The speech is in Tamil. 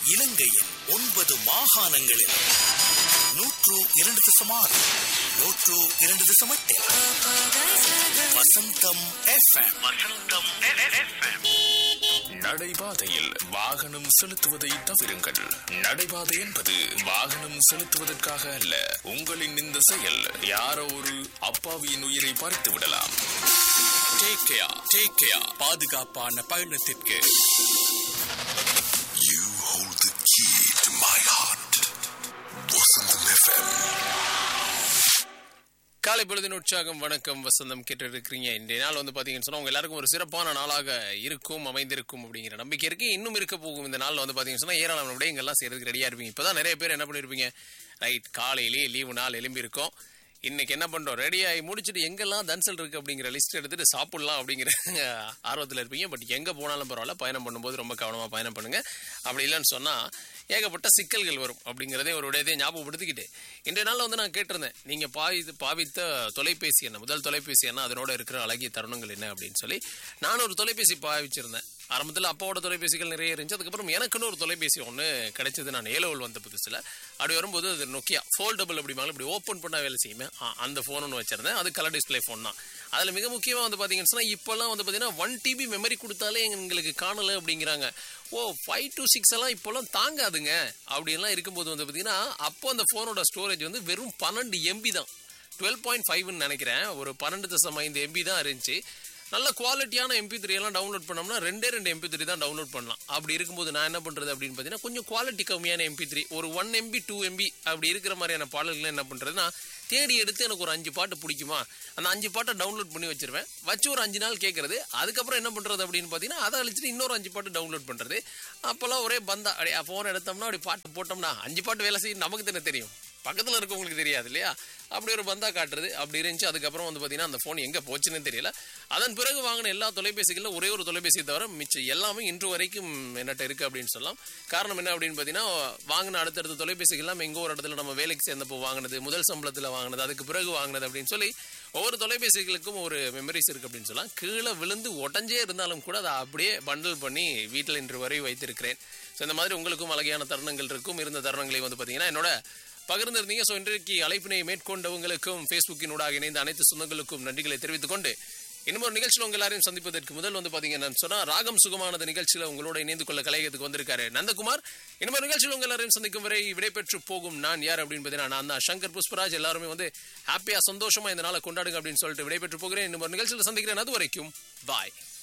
இலங்கையின் ஒன்பது மாகாணங்களில் நூற்று இரண்டு தசம் ஆறு நூற்று இரண்டு தசம் எட்டு வசந்தம் எஃப்எம் வசந்தம் எஃப்எம் நடைபாதையில் வாகனம் செலுத்துவதை தவிருங்கள் நடைபாதை என்பது வாகனம் செலுத்துவதற்காக அல்ல உங்களின் இந்த செயல் யாரோ ஒரு அப்பாவியின் உயிரை பறித்து விடலாம் டேக் கேர் டேக் கேர் பாதுகாப்பான பயணத்திற்கு You hold the key to my heart. Vasantham FM. காலை பொழுதின் உற்சாகம் வணக்கம் வசந்தம் கேட்டு இருக்கிறீங்க இன்றைய நாள் வந்து பாத்தீங்கன்னு சொன்னா உங்க எல்லாருக்கும் ஒரு சிறப்பான நாளாக இருக்கும் அமைந்திருக்கும் அப்படிங்கிற நம்பிக்கை இருக்கு இன்னும் இருக்க போகும் இந்த நாள்ல வந்து பாத்தீங்கன்னு சொன்னா ஏராளமான விடயங்கள்லாம் செய்யறதுக்கு ரெடியா இருப்பீங்க இப்பதான் நிறைய பேர் என்ன பண்ணிருப்பீங்க ரைட் காலையிலேயே லீவு நாள் எழும்பி இருக்கோம் இன்னைக்கு என்ன பண்றோம் ரெடி ஆகி முடிச்சுட்டு எங்கெல்லாம் தன்சல் இருக்கு அப்படிங்கிற லிஸ்ட் எடுத்துட்டு சாப்பிடலாம் அப்படிங்கிற ஆர்வத்தில் இருப்பீங்க பட் எங்க போனாலும் பரவாயில்ல பயணம் பண்ணும்போது ரொம்ப கவனமா பயணம் பண்ணுங்க அப்படி இல்லைன்னு சொன்னா ஏகப்பட்ட சிக்கல்கள் வரும் அப்படிங்கிறதே ஒரு விடயத்தை ஞாபகப்படுத்திக்கிட்டு இன்றைய நாளில் வந்து நான் கேட்டிருந்தேன் நீங்க பாவி பாவித்த தொலைபேசி என்ன முதல் தொலைபேசி என்ன அதனோட இருக்கிற அழகிய தருணங்கள் என்ன அப்படின்னு சொல்லி நான் ஒரு தொலைபேசி பாவிச்சிருந்தேன் ஆரம்பத்தில் அப்பாவோட தொலைபேசிகள் நிறைய இருந்துச்சு அதுக்கப்புறம் எனக்குன்னு ஒரு தொலைபேசி ஒன்று கிடைச்சது நான் ஏலோவல் வந்த புதுசில் அப்படி வரும்போது அது நொக்கியா ஃபோல்டபுள் அப்படிம்பாங்க இப்படி ஓப்பன் பண்ணால் வேலை செய்யுமே ஆ, அந்த ஃபோன் ஒன்று வச்சிருந்தேன் அது கலர் டிஸ்ப்ளே ஃபோன் தான் அதில் மிக முக்கியமாக வந்து பார்த்தீங்கன்னு சொன்னால் இப்போல்லாம் வந்து பார்த்தீங்கன்னா ஒன் டிபி மெமரி கொடுத்தாலே எங்களுக்கு காணலை அப்படிங்கிறாங்க ஓ ஃபைவ் டு சிக்ஸ் எல்லாம் இப்போல்லாம் தாங்காதுங்க அப்படின்லாம் இருக்கும்போது வந்து பார்த்தீங்கன்னா அப்போ அந்த ஃபோனோட ஸ்டோரேஜ் வந்து வெறும் பன்னெண்டு எம்பி தான் டுவெல் பாயிண்ட் ஃபைவ்னு நினைக்கிறேன் ஒரு பன்னெண்டு தசம் ஐந்து எம்பி தான் இருந்துச்சு நல்ல குவாலிட்டியான எம்பி த்ரீ எல்லாம் டவுன்லோட் பண்ணோம்னா ரெண்டே ரெண்டு எம்பி த்ரீ தான் டவுன்லோட் பண்ணலாம் அப்படி இருக்கும்போது நான் என்ன பண்றது அப்படின்னு பார்த்தீங்கன்னா கொஞ்சம் குவாலிட்டி கம்மியான எம்பி த்ரீ ஒரு ஒன் எம்பி டூ எம்பி அப்படி இருக்கிற மாதிரியான பாடல்கள் என்ன பண்றதுன்னா தேடி எடுத்து எனக்கு ஒரு அஞ்சு பாட்டு பிடிக்குமா அந்த அஞ்சு பாட்டை டவுன்லோட் பண்ணி வச்சிருவேன் வச்சு ஒரு அஞ்சு நாள் கேட்கறது அதுக்கப்புறம் என்ன பண்றது அப்படின்னு பார்த்தீங்கன்னா அதை அழிச்சிட்டு இன்னொரு அஞ்சு பாட்டு டவுன்லோட் பண்றது அப்போல்லாம் ஒரே பந்தா அப்படியே ஃபோன் எடுத்தோம்னா அப்படி பாட்டு போட்டோம்னா அஞ்சு பாட்டு வேலை செய்யும் நமக்கு தானே தெரியும் பக்கத்தில் இருக்கவங்களுக்கு தெரியாது இல்லையா அப்படி ஒரு பந்தா காட்டுறது அப்படி இருந்துச்சு அதுக்கப்புறம் வந்து பார்த்தீங்கன்னா அந்த ஃபோன் எங்கே போச்சுன்னு தெரியல அதன் பிறகு வாங்கின எல்லா தொலைபேசிகளில் ஒரே ஒரு தொலைபேசி தவிர மிச்சம் எல்லாமே இன்று வரைக்கும் என்னட்ட இருக்கு அப்படின்னு சொல்லலாம் காரணம் என்ன அப்படின்னு பார்த்தீங்கன்னா வாங்கின அடுத்தடுத்த தொலைபேசிகள் எல்லாம் எங்கோ ஒரு இடத்துல நம்ம வேலைக்கு சேர்ந்தப்போ வாங்கினது முதல் சம்பளத்தில் வாங்கினது அதுக்கு பிறகு வாங்கினது அப்படின்னு சொல்லி ஒவ்வொரு தொலைபேசிகளுக்கும் ஒரு மெமரிஸ் இருக்கு அப்படின்னு சொல்லலாம் கீழே விழுந்து உடஞ்சே இருந்தாலும் கூட அதை அப்படியே பண்டில் பண்ணி வீட்டில் இன்று வரை வைத்திருக்கிறேன் ஸோ இந்த மாதிரி உங்களுக்கும் அழகியான தருணங்கள் இருக்கும் இருந்த தருணங்களை வந்து பார்த்தீங்கன்னா என்னோட பகிர்ந்திருந்தீங்க ஸோ இன்றைக்கு அழைப்பினை மேற்கொண்டவங்களுக்கும் ஃபேஸ்புக்கினூடாக இணைந்த அனைத்து சொந்தங்களுக்கும் நன்றிகளை தெரிவித்துக் கொண்டு இன்னும் ஒரு நிகழ்ச்சியில் உங்க எல்லாரையும் சந்திப்பதற்கு முதல் வந்து பாத்தீங்கன்னா சொன்னா ராகம் சுகமானது நிகழ்ச்சியில உங்களோட இணைந்து கொள்ள கலையத்துக்கு வந்திருக்காரு நந்தகுமார் இன்னும் ஒரு நிகழ்ச்சியில் உங்க எல்லாரையும் சந்திக்கும் வரை விடைபெற்று போகும் நான் யார் அப்படின்னு பார்த்தீங்கன்னா நான் தான் சங்கர் புஷ்பராஜ் எல்லாருமே வந்து ஹாப்பியா சந்தோஷமா இந்த நாளை கொண்டாடுங்க அப்படின்னு சொல்லிட்டு விடைபெற்று போகிறேன் இன்னும் ஒரு நிகழ்ச்சியில் சந்திக்கிறேன் அது வரைக்கும் பாய்